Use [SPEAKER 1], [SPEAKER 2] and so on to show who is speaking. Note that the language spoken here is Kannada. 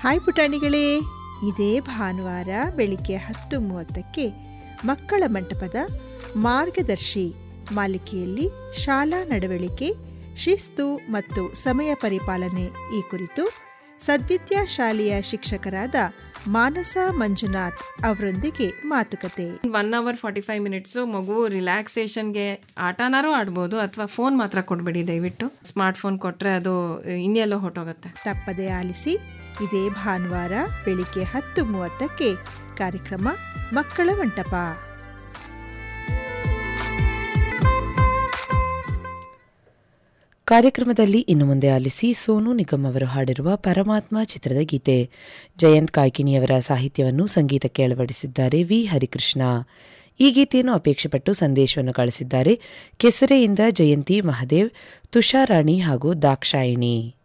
[SPEAKER 1] ಹಾಯ್ ಪುಟಾಣಿಗಳೇ ಇದೇ ಭಾನುವಾರ ಬೆಳಿಗ್ಗೆ ಹತ್ತು ಮೂವತ್ತಕ್ಕೆ ಮಕ್ಕಳ ಮಂಟಪದ ಮಾರ್ಗದರ್ಶಿ ಮಾಲಿಕೆಯಲ್ಲಿ ಶಾಲಾ ನಡವಳಿಕೆ ಶಿಸ್ತು ಮತ್ತು ಸಮಯ ಪರಿಪಾಲನೆ ಈ ಕುರಿತು ಸದ್ವಿದ್ಯಾ ಶಾಲೆಯ ಶಿಕ್ಷಕರಾದ ಮಾನಸ ಮಂಜುನಾಥ್ ಅವರೊಂದಿಗೆ ಮಾತುಕತೆ
[SPEAKER 2] one hour forty five minutes ಮಗು ರಿಲ್ಯಾಕ್ಸೇಷನ್ಗೆ ಆಟನಾರು ಆಡ್ಬೋದು ಅಥವಾ ಫೋನ್ ಮಾತ್ರ ಕೊಡಬೇಡಿ ದಯವಿಟ್ಟು ಸ್ಮಾರ್ಟ್ ಫೋನ್ ಕೊಟ್ಟರೆ ಅದು ಇನ್ನೆಲ್ಲೋ ಹೊಟ್ಟೋಗುತ್ತೆ
[SPEAKER 1] ತಪ್ಪದೆ ಆಲಿಸಿ ಇದೇ ಭಾನುವಾರ ಬೆಳಿಗ್ಗೆ ಹತ್ತು ಮೂವತ್ತಕ್ಕೆ ಕಾರ್ಯಕ್ರಮ ಮಕ್ಕಳ ಮಂಟಪ
[SPEAKER 3] ಕಾರ್ಯಕ್ರಮದಲ್ಲಿ ಇನ್ನು ಮುಂದೆ ಆಲಿಸಿ ಸೋನು ನಿಗಮ್ ಅವರು ಹಾಡಿರುವ ಪರಮಾತ್ಮ ಚಿತ್ರದ ಗೀತೆ ಜಯಂತ್ ಕಾಯ್ಕಿಣಿಯವರ ಸಾಹಿತ್ಯವನ್ನು ಸಂಗೀತಕ್ಕೆ ಅಳವಡಿಸಿದ್ದಾರೆ ವಿ ಹರಿಕೃಷ್ಣ ಈ ಗೀತೆಯನ್ನು ಅಪೇಕ್ಷೆಪಟ್ಟು ಸಂದೇಶವನ್ನು ಕಳಿಸಿದ್ದಾರೆ ಕೆಸರೆಯಿಂದ ಜಯಂತಿ ಮಹದೇವ್ ತುಷಾರಾಣಿ ಹಾಗೂ ದಾಕ್ಷಾಯಿಣಿ